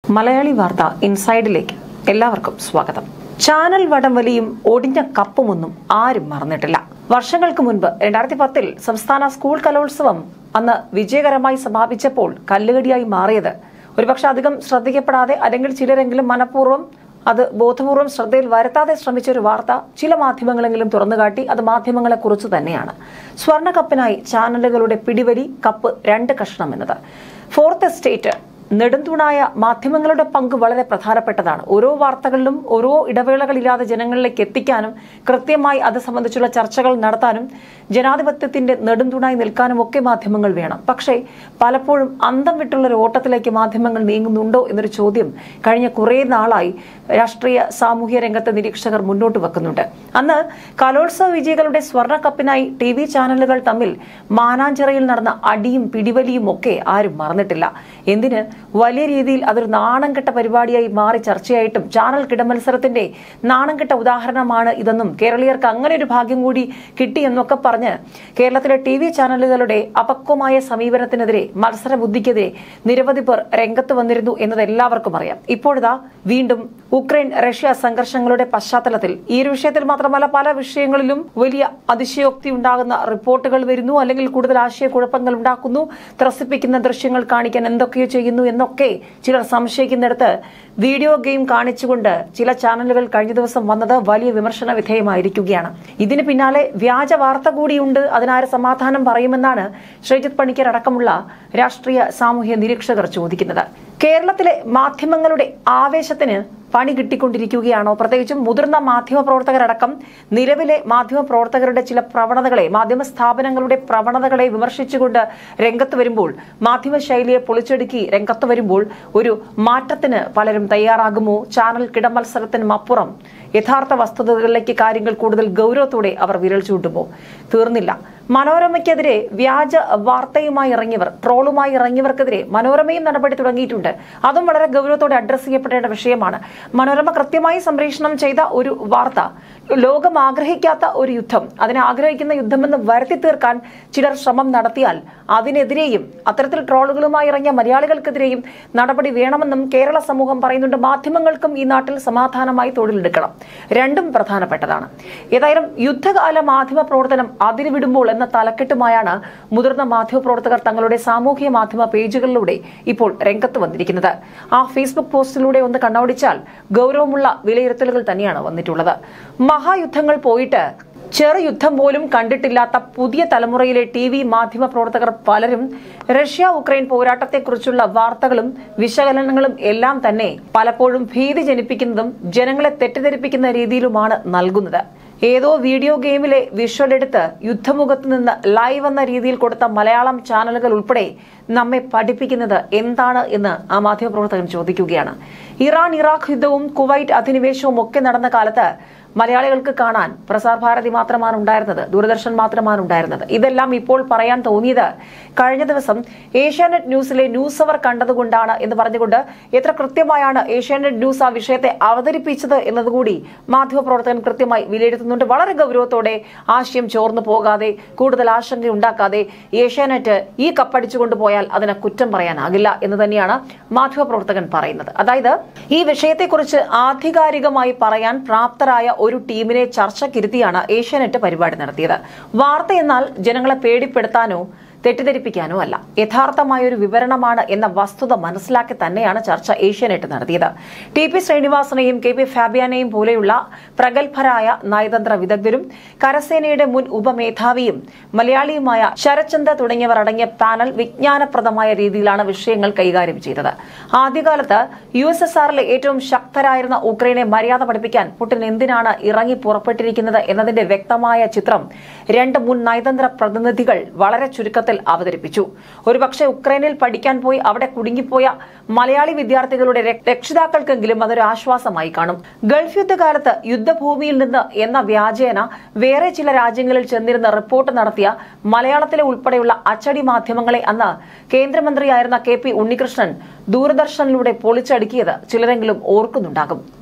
മലയാളി വാർത്ത ഇൻസൈഡിലേക്ക് എല്ലാവർക്കും സ്വാഗതം ചാനൽ വടംവലിയും ഒടിഞ്ഞ കപ്പുമൊന്നും ആരും മറന്നിട്ടില്ല വർഷങ്ങൾക്ക് മുൻപ് രണ്ടായിരത്തി പത്തിൽ സംസ്ഥാന സ്കൂൾ കലോത്സവം അന്ന് വിജയകരമായി സമാപിച്ചപ്പോൾ കല്ലുകടിയായി മാറിയത് ഒരുപക്ഷെ അധികം ശ്രദ്ധിക്കപ്പെടാതെ അല്ലെങ്കിൽ ചിലരെങ്കിലും മനഃപൂർവ്വം അത് ബോധപൂർവം ശ്രദ്ധയിൽ വരുത്താതെ ശ്രമിച്ച ഒരു വാർത്ത ചില മാധ്യമങ്ങളെങ്കിലും തുറന്നുകാട്ടി അത് മാധ്യമങ്ങളെ കുറിച്ച് തന്നെയാണ് സ്വർണ്ണ കപ്പിനായി ചാനലുകളുടെ പിടിവലി കപ്പ് രണ്ട് കഷ്ണം എന്നത് ഫോർത്ത് എസ്റ്റേറ്റ് നെടുന്തൂണായ മാധ്യമങ്ങളുടെ പങ്ക് വളരെ പ്രധാനപ്പെട്ടതാണ് ഓരോ വാർത്തകളിലും ഓരോ ഇടവേളകളില്ലാതെ ജനങ്ങളിലേക്ക് എത്തിക്കാനും കൃത്യമായി അത് സംബന്ധിച്ചുള്ള ചർച്ചകൾ നടത്താനും ജനാധിപത്യത്തിന്റെ നെടുന്തൂണായി നിൽക്കാനും ഒക്കെ മാധ്യമങ്ങൾ വേണം പക്ഷേ പലപ്പോഴും അന്തം വിട്ടുള്ള ഒരു ഓട്ടത്തിലേക്ക് മാധ്യമങ്ങൾ നീങ്ങുന്നുണ്ടോ എന്നൊരു ചോദ്യം കഴിഞ്ഞ കുറേ നാളായി രാഷ്ട്രീയ സാമൂഹ്യ രംഗത്തെ നിരീക്ഷകർ മുന്നോട്ട് വെക്കുന്നുണ്ട് അന്ന് കലോത്സവ വിജയികളുടെ സ്വർണ്ണ കപ്പിനായി ടി വി ചാനലുകൾ തമ്മിൽ മാനാഞ്ചിറയിൽ നടന്ന അടിയും പിടിവലിയും ഒക്കെ ആരും മറന്നിട്ടില്ല എന്തിന് വലിയ രീതിയിൽ അതൊരു നാണം കെട്ട പരിപാടിയായി മാറി ചർച്ചയായിട്ടും ചാനൽ കിടമത്സരത്തിന്റെ നാണം കെട്ട ഉദാഹരണമാണ് ഇതെന്നും കേരളീയർക്ക് അങ്ങനെ ഒരു ഭാഗ്യം കൂടി കിട്ടി എന്നൊക്കെ പറഞ്ഞ് കേരളത്തിലെ ടി വി ചാനലുകളുടെ അപക്വമായ സമീപനത്തിനെതിരെ മത്സര ബുദ്ധിക്കെതിരെ നിരവധി പേർ രംഗത്ത് വന്നിരുന്നു എന്നത് എല്ലാവർക്കും അറിയാം ഇപ്പോഴിതാ വീണ്ടും ഉക്രൈൻ റഷ്യ സംഘർഷങ്ങളുടെ പശ്ചാത്തലത്തിൽ ഈ ഒരു വിഷയത്തിൽ മാത്രമല്ല പല വിഷയങ്ങളിലും വലിയ അതിശയോക്തി ഉണ്ടാകുന്ന റിപ്പോർട്ടുകൾ വരുന്നു അല്ലെങ്കിൽ കൂടുതൽ ആശയക്കുഴപ്പങ്ങൾ ഉണ്ടാക്കുന്നു ത്രസിപ്പിക്കുന്ന ദൃശ്യങ്ങൾ കാണിക്കാൻ എന്തൊക്കെയോ ചെയ്യുന്നു എന്നൊക്കെ ചിലർ സംശയിക്കുന്നിടത്ത് വീഡിയോ ഗെയിം കാണിച്ചുകൊണ്ട് ചില ചാനലുകൾ കഴിഞ്ഞ ദിവസം വന്നത് വലിയ വിമർശന വിധേയമായിരിക്കുകയാണ് ഇതിന് പിന്നാലെ വ്യാജ വാർത്ത കൂടിയുണ്ട് അതിനാര് സമാധാനം പറയുമെന്നാണ് ശ്രീജിത്ത് പണിക്കർ അടക്കമുള്ള രാഷ്ട്രീയ സാമൂഹ്യ നിരീക്ഷകർ ചോദിക്കുന്നത് കേരളത്തിലെ മാധ്യമങ്ങളുടെ ആവേശത്തിന് പണി കിട്ടിക്കൊണ്ടിരിക്കുകയാണോ പ്രത്യേകിച്ചും മുതിർന്ന മാധ്യമ പ്രവർത്തകരടക്കം നിലവിലെ മാധ്യമ പ്രവർത്തകരുടെ ചില പ്രവണതകളെ മാധ്യമ സ്ഥാപനങ്ങളുടെ പ്രവണതകളെ വിമർശിച്ചുകൊണ്ട് രംഗത്ത് വരുമ്പോൾ മാധ്യമ ശൈലിയെ പൊളിച്ചെടുക്കി രംഗത്ത് വരുമ്പോൾ ഒരു മാറ്റത്തിന് പലരും തയ്യാറാകുമോ ചാനൽ കിടമത്സരത്തിനും അപ്പുറം യഥാർത്ഥ വസ്തുതകളിലേക്ക് കാര്യങ്ങൾ കൂടുതൽ ഗൗരവത്തോടെ അവർ വിരൽ ചൂണ്ടുമോ തീർന്നില്ല മനോരമയ്ക്കെതിരെ വ്യാജ വാർത്തയുമായി ഇറങ്ങിയവർ ട്രോളുമായി ഇറങ്ങിയവർക്കെതിരെ മനോരമയും നടപടി തുടങ്ങിയിട്ടുണ്ട് അതും വളരെ ഗൗരവത്തോടെ അഡ്രസ് ചെയ്യപ്പെടേണ്ട വിഷയമാണ് മനോരമ കൃത്യമായി സംപ്രേഷണം ചെയ്ത ഒരു വാർത്ത ലോകം ആഗ്രഹിക്കാത്ത ഒരു യുദ്ധം അതിനെ ആഗ്രഹിക്കുന്ന യുദ്ധമെന്ന് വരുത്തി തീർക്കാൻ ചിലർ ശ്രമം നടത്തിയാൽ അതിനെതിരെയും അത്തരത്തിൽ ട്രോളുകളുമായി ഇറങ്ങിയ മലയാളികൾക്കെതിരെയും നടപടി വേണമെന്നും കേരള സമൂഹം പറയുന്നുണ്ട് മാധ്യമങ്ങൾക്കും ഈ നാട്ടിൽ സമാധാനമായി തൊഴിലെടുക്കണം രണ്ടും പ്രധാനപ്പെട്ടതാണ് ഏതായാലും യുദ്ധകാല മാധ്യമ പ്രവർത്തനം അതിരുവിടുമ്പോൾ എന്ന തലക്കെട്ടുമായാണ് മുതിർന്ന മാധ്യമ പ്രവർത്തകർ തങ്ങളുടെ സാമൂഹ്യ മാധ്യമ പേജുകളിലൂടെ ഇപ്പോൾ രംഗത്ത് വന്നിരിക്കുന്നത് ആ ഫേസ്ബുക്ക് പോസ്റ്റിലൂടെ ഒന്ന് കണ്ണോടിച്ചാൽ ഗൗരവമുള്ള വിലയിരുത്തലുകൾ തന്നെയാണ് വന്നിട്ടുള്ളത് മഹായുദ്ധങ്ങൾ പോയിട്ട് ചെറു യുദ്ധം പോലും കണ്ടിട്ടില്ലാത്ത പുതിയ തലമുറയിലെ ടി വി മാധ്യമ പ്രവർത്തകർ പലരും റഷ്യ ഉക്രൈൻ പോരാട്ടത്തെക്കുറിച്ചുള്ള വാർത്തകളും വിശകലനങ്ങളും എല്ലാം തന്നെ പലപ്പോഴും ഭീതി ജനിപ്പിക്കുന്നതും ജനങ്ങളെ തെറ്റിദ്ധരിപ്പിക്കുന്ന രീതിയിലുമാണ് നൽകുന്നത് ഏതോ വീഡിയോ ഗെയിമിലെ വിഷ്വൽ എടുത്ത് യുദ്ധമുഖത്ത് നിന്ന് ലൈവ് എന്ന രീതിയിൽ കൊടുത്ത മലയാളം ചാനലുകൾ ഉൾപ്പെടെ നമ്മെ പഠിപ്പിക്കുന്നത് എന്താണ് എന്ന് ആ മാധ്യമപ്രവർത്തകൻ ചോദിക്കുകയാണ് ഇറാൻ ഇറാഖ് യുദ്ധവും കുവൈറ്റ് അധിനിവേശവും ഒക്കെ നടന്ന കാലത്ത് മലയാളികൾക്ക് കാണാൻ പ്രസാർ ഭാരതി മാത്രമാണ് ഉണ്ടായിരുന്നത് ദൂരദർശൻ മാത്രമാണ് ഉണ്ടായിരുന്നത് ഇതെല്ലാം ഇപ്പോൾ പറയാൻ തോന്നിയത് കഴിഞ്ഞ ദിവസം ഏഷ്യാനെറ്റ് ന്യൂസിലെ ന്യൂസ് അവർ കണ്ടതുകൊണ്ടാണ് എന്ന് പറഞ്ഞുകൊണ്ട് എത്ര കൃത്യമായാണ് ഏഷ്യാനെറ്റ് ന്യൂസ് ആ വിഷയത്തെ അവതരിപ്പിച്ചത് എന്നതുകൂടി മാധ്യമപ്രവർത്തകൻ കൃത്യമായി വിലയിരുത്തുന്നുണ്ട് വളരെ ഗൗരവത്തോടെ ആശയം ചോർന്നു പോകാതെ കൂടുതൽ ആശങ്ക ഉണ്ടാക്കാതെ ഏഷ്യാനെറ്റ് ഈ കപ്പടിച്ചുകൊണ്ട് പോയാൽ അതിനെ കുറ്റം പറയാനാകില്ല എന്ന് തന്നെയാണ് മാധ്യമപ്രവർത്തകൻ പറയുന്നത് അതായത് ഈ വിഷയത്തെക്കുറിച്ച് ആധികാരികമായി പറയാൻ പ്രാപ്തരായ ഒരു ടീമിനെ ചർച്ചക്കിരുത്തിയാണ് ഏഷ്യാനെറ്റ് പരിപാടി നടത്തിയത് വാർത്ത എന്നാൽ ജനങ്ങളെ പേടിപ്പെടുത്താനോ തെറ്റിദ്ധരിപ്പിക്കാനോ അല്ല യഥാർത്ഥമായ ഒരു വിവരണമാണ് എന്ന വസ്തുത മനസ്സിലാക്കി തന്നെയാണ് ചർച്ച ഏഷ്യാനെറ്റ് നടത്തിയത് ടി പി ശ്രീനിവാസനെയും കെ പി ഫാബിയാനെയും പോലെയുള്ള പ്രഗത്ഭരായ നയതന്ത്ര വിദഗ്ധരും കരസേനയുടെ മുൻ ഉപമേധാവിയും മലയാളിയുമായ ശരത്ചന്ദ്ര തുടങ്ങിയവർ അടങ്ങിയ പാനൽ വിജ്ഞാനപ്രദമായ രീതിയിലാണ് വിഷയങ്ങൾ കൈകാര്യം ചെയ്തത് ആദ്യകാലത്ത് യു എസ് എസ് ആറിലെ ഏറ്റവും ശക്തരായിരുന്ന ഉക്രൈനെ മര്യാദ പഠിപ്പിക്കാൻ പുടിൻ എന്തിനാണ് ഇറങ്ങി പുറപ്പെട്ടിരിക്കുന്നത് എന്നതിന്റെ വ്യക്തമായ ചിത്രം രണ്ട് മുൻ നയതന്ത്ര പ്രതിനിധികൾ വളരെ ചുരുക്കത്തിൽ അവതരിപ്പിച്ചു ഒരുപക്ഷെ ഉക്രൈനിൽ പഠിക്കാൻ പോയി അവിടെ കുടുങ്ങിപ്പോയ മലയാളി വിദ്യാർത്ഥികളുടെ രക്- രക്ഷിതാക്കൾക്കെങ്കിലും അതൊരു ആശ്വാസമായി കാണും ഗൾഫ് യുദ്ധകാലത്ത് യുദ്ധഭൂമിയിൽ നിന്ന് എന്ന വ്യാജേന വേറെ ചില രാജ്യങ്ങളിൽ ചെന്നിരുന്ന റിപ്പോർട്ട് നടത്തിയ മലയാളത്തിലെ ഉൾപ്പെടെയുള്ള അച്ചടി മാധ്യമങ്ങളെ അന്ന് കേന്ദ്രമന്ത്രിയായിരുന്ന കെ പി ഉണ്ണികൃഷ്ണൻ ദൂരദർശനിലൂടെ പൊളിച്ചടുക്കിയത് ചിലരെങ്കിലും ഓർക്കുന്നുണ്ടാകും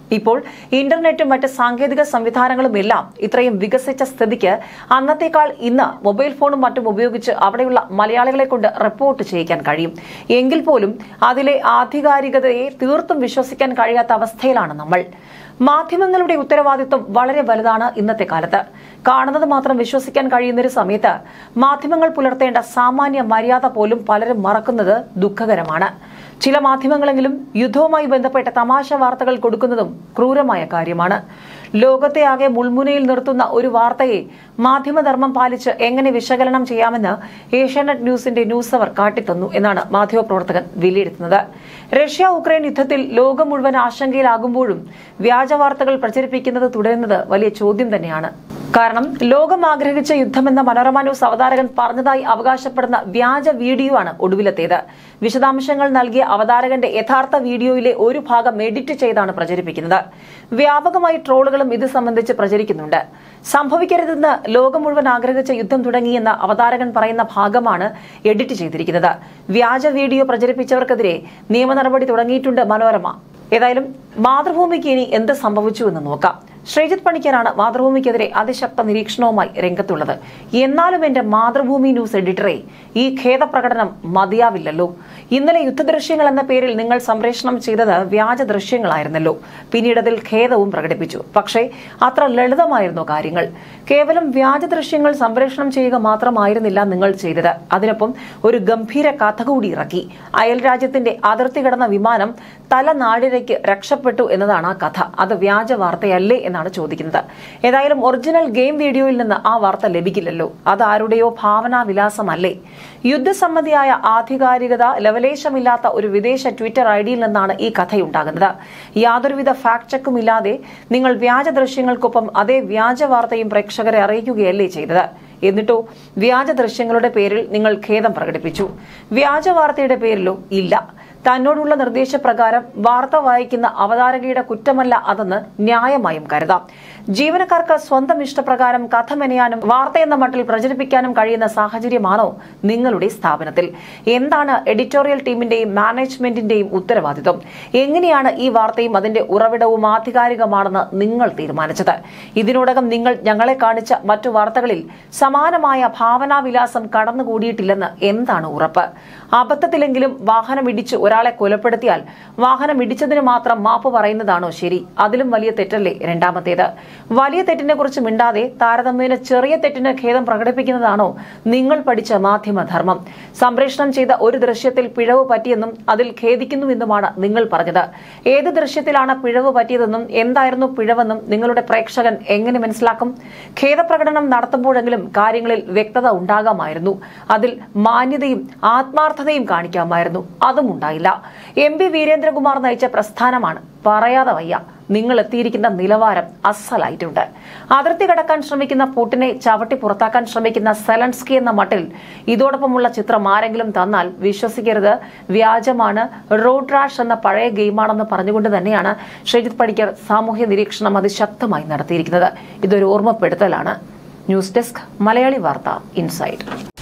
ഇപ്പോൾ ഇന്റർനെറ്റും മറ്റ് സാങ്കേതിക സംവിധാനങ്ങളും എല്ലാം ഇത്രയും വികസിച്ച സ്ഥിതിക്ക് അന്നത്തേക്കാൾ ഇന്ന് മൊബൈൽ ഫോണും മറ്റും ഉപയോഗിച്ച് അവിടെയുള്ള മലയാളികളെ കൊണ്ട് റിപ്പോർട്ട് ചെയ്യിക്കാൻ കഴിയും എങ്കിൽ പോലും അതിലെ ആധികാരികതയെ തീർത്തും വിശ്വസിക്കാൻ കഴിയാത്ത അവസ്ഥയിലാണ് നമ്മൾ മാധ്യമങ്ങളുടെ ഉത്തരവാദിത്വം വളരെ വലുതാണ് ഇന്നത്തെ കാലത്ത് കാണുന്നത് മാത്രം വിശ്വസിക്കാൻ കഴിയുന്നൊരു സമയത്ത് മാധ്യമങ്ങൾ പുലർത്തേണ്ട സാമാന്യ മര്യാദ പോലും പലരും മറക്കുന്നത് ദുഃഖകരമാണ് ചില മാധ്യമങ്ങളെങ്കിലും യുദ്ധവുമായി ബന്ധപ്പെട്ട തമാശ വാർത്തകൾ കൊടുക്കുന്നതും ക്രൂരമായ കാര്യമാണ് ലോകത്തെ ആകെ മുൾമുനയിൽ നിർത്തുന്ന ഒരു വാർത്തയെ മാധ്യമധർമ്മം പാലിച്ച് എങ്ങനെ വിശകലനം ചെയ്യാമെന്ന് ഏഷ്യാനെറ്റ് ന്യൂസിന്റെ ന്യൂസ് അവർ കാട്ടിത്തന്നു എന്നാണ് മാധ്യമപ്രവർത്തകൻ വിലയിരുത്തുന്നത് റഷ്യ ഉക്രൈൻ യുദ്ധത്തിൽ ലോകം മുഴുവൻ ആശങ്കയിലാകുമ്പോഴും വ്യാജ വാർത്തകൾ പ്രചരിപ്പിക്കുന്നത് തുടരുന്നത് വലിയ ചോദ്യം തന്നെയാണ് കാരണം ലോകം ആഗ്രഹിച്ച യുദ്ധമെന്ന മനോരമ ന്യൂസ് അവതാരകൻ പറഞ്ഞതായി അവകാശപ്പെടുന്ന വ്യാജ വീഡിയോ ആണ് ഒടുവിലത്തേത് വിശദാംശങ്ങൾ നൽകിയ അവതാരകന്റെ യഥാർത്ഥ വീഡിയോയിലെ ഒരു ഭാഗം എഡിറ്റ് ചെയ്താണ് പ്രചരിപ്പിക്കുന്നത് വ്യാപകമായി ട്രോളുകളും ഇത് സംബന്ധിച്ച് പ്രചരിക്കുന്നുണ്ട് സംഭവിക്കരുതെന്ന് ലോകം മുഴുവൻ ആഗ്രഹിച്ച യുദ്ധം തുടങ്ങിയെന്ന അവതാരകൻ പറയുന്ന ഭാഗമാണ് എഡിറ്റ് ചെയ്തിരിക്കുന്നത് വ്യാജ വീഡിയോ പ്രചരിപ്പിച്ചവർക്കെതിരെ നിയമ നടപടി തുടങ്ങിയിട്ടുണ്ട് മനോരമ ഏതായാലും മാതൃഭൂമിക്ക് ഇനി എന്ത് സംഭവിച്ചു എന്ന് നോക്കാം ശ്രീജിത്ത് പണിക്കരാണ് മാതൃഭൂമിക്കെതിരെ അതിശക്ത നിരീക്ഷണവുമായി രംഗത്തുള്ളത് എന്നാലും എന്റെ മാതൃഭൂമി ന്യൂസ് എഡിറ്ററെ ഈ ഖേദപ്രകടനം മതിയാവില്ലല്ലോ ഇന്നലെ യുദ്ധദൃശ്യങ്ങൾ എന്ന പേരിൽ നിങ്ങൾ സംപ്രേഷണം ചെയ്തത് വ്യാജ ദൃശ്യങ്ങളായിരുന്നല്ലോ പിന്നീട് അതിൽ ഖേദവും പ്രകടിപ്പിച്ചു പക്ഷേ അത്ര ലളിതമായിരുന്നു കാര്യങ്ങൾ കേവലം വ്യാജ ദൃശ്യങ്ങൾ സംപ്രേഷണം ചെയ്യുക മാത്രമായിരുന്നില്ല നിങ്ങൾ ചെയ്തത് അതിനൊപ്പം ഒരു ഗംഭീര കഥ കൂടി ഇറക്കി അയൽ രാജ്യത്തിന്റെ അതിർത്തി കടന്ന വിമാനം തലനാടിരയ്ക്ക് രക്ഷപ്പെട്ടു എന്നതാണ് ആ കഥ അത് വ്യാജ വാർത്തയല്ലേ എന്നാണ് ചോദിക്കുന്നത് ഏതായാലും ഒറിജിനൽ ഗെയിം വീഡിയോയിൽ നിന്ന് ആ വാർത്ത ലഭിക്കില്ലല്ലോ അത് ആരുടെയോ ഭാവനാവിലാസമല്ലേ യുദ്ധസമ്മതിയായ ആധികാരികത ലവലേശമില്ലാത്ത ഒരു വിദേശ ട്വിറ്റർ ഐഡിയിൽ നിന്നാണ് ഈ കഥയുണ്ടാകുന്നത് യാതൊരുവിധ ഫാക്ട് ചെക്കും ഇല്ലാതെ നിങ്ങൾ വ്യാജ ദൃശ്യങ്ങൾക്കൊപ്പം അതേ വ്യാജ വാർത്തയും പ്രേക്ഷകരെ അറിയിക്കുകയല്ലേ ചെയ്തത് എന്നിട്ടോ വ്യാജ ദൃശ്യങ്ങളുടെ പേരിൽ നിങ്ങൾ ഖേദം പ്രകടിപ്പിച്ചു വ്യാജ വാർത്തയുടെ പേരിലോ ഇല്ല തന്നോടുള്ള നിർദ്ദേശപ്രകാരം വാർത്ത വായിക്കുന്ന അവതാരകയുടെ കുറ്റമല്ല അതെന്ന് ന്യായമായും കരുതാം ജീവനക്കാർക്ക് സ്വന്തം ഇഷ്ടപ്രകാരം കഥ മെനയാനും വാർത്ത എന്ന മട്ടിൽ പ്രചരിപ്പിക്കാനും കഴിയുന്ന സാഹചര്യമാണോ നിങ്ങളുടെ സ്ഥാപനത്തിൽ എന്താണ് എഡിറ്റോറിയൽ ടീമിന്റെയും മാനേജ്മെന്റിന്റെയും ഉത്തരവാദിത്വം എങ്ങനെയാണ് ഈ വാർത്തയും അതിന്റെ ഉറവിടവും ആധികാരികമാണെന്ന് നിങ്ങൾ തീരുമാനിച്ചത് ഇതിനോടകം നിങ്ങൾ ഞങ്ങളെ കാണിച്ച മറ്റു വാർത്തകളിൽ സമാനമായ ഭാവനാവിലാസം കടന്നുകൂടിയിട്ടില്ലെന്ന് എന്താണ് ഉറപ്പ് അബദ്ധത്തിലെങ്കിലും വാഹനം ഇടിച്ച് ഒരാളെ കൊലപ്പെടുത്തിയാൽ വാഹനം ഇടിച്ചതിന് മാത്രം മാപ്പ് പറയുന്നതാണോ ശരി അതിലും വലിയ തെറ്റല്ലേ രണ്ടാമത്തേത് വലിയ തെറ്റിനെ കുറിച്ച് മിണ്ടാതെ താരതമ്യേന ചെറിയ തെറ്റിന് ഖേദം പ്രകടിപ്പിക്കുന്നതാണോ നിങ്ങൾ പഠിച്ച മാധ്യമധർമ്മം സംപ്രേഷണം ചെയ്ത ഒരു ദൃശ്യത്തിൽ പിഴവ് പറ്റിയെന്നും അതിൽ ഖേദിക്കുന്നുവെന്നുമാണ് നിങ്ങൾ പറഞ്ഞത് ഏത് ദൃശ്യത്തിലാണ് പിഴവ് പറ്റിയതെന്നും എന്തായിരുന്നു പിഴവെന്നും നിങ്ങളുടെ പ്രേക്ഷകൻ എങ്ങനെ മനസ്സിലാക്കും ഖേദപ്രകടനം നടത്തുമ്പോഴെങ്കിലും കാര്യങ്ങളിൽ വ്യക്തത ഉണ്ടാകാമായിരുന്നു അതിൽ മാന്യതയും ആത്മാർത്ഥതയും കാണിക്കാമായിരുന്നു അതും ഉണ്ടായില്ല എം പി വീരേന്ദ്രകുമാർ നയിച്ച പ്രസ്ഥാനമാണ് പറയാതെ വയ്യ നിങ്ങൾ എത്തിയിരിക്കുന്ന നിലവാരം അസലായിട്ടുണ്ട് അതിർത്തി കടക്കാൻ ശ്രമിക്കുന്ന പുട്ടിനെ ചവിട്ടി പുറത്താക്കാൻ ശ്രമിക്കുന്ന സെലൻസ്കി എന്ന മട്ടിൽ ഇതോടൊപ്പമുള്ള ചിത്രം ആരെങ്കിലും തന്നാൽ വിശ്വസിക്കരുത് വ്യാജമാണ് റോഡ് റാഷ് എന്ന പഴയ ഗെയിമാണെന്ന് പറഞ്ഞുകൊണ്ട് തന്നെയാണ് ശ്രീജിത്ത് പണിക്കർ സാമൂഹ്യ നിരീക്ഷണം അതിശക്തമായി നടത്തിയിരിക്കുന്നത് ഇതൊരു ഓർമ്മപ്പെടുത്തലാണ് ന്യൂസ് ഡെസ്ക് മലയാളി വാർത്ത ഇൻസൈറ്റ്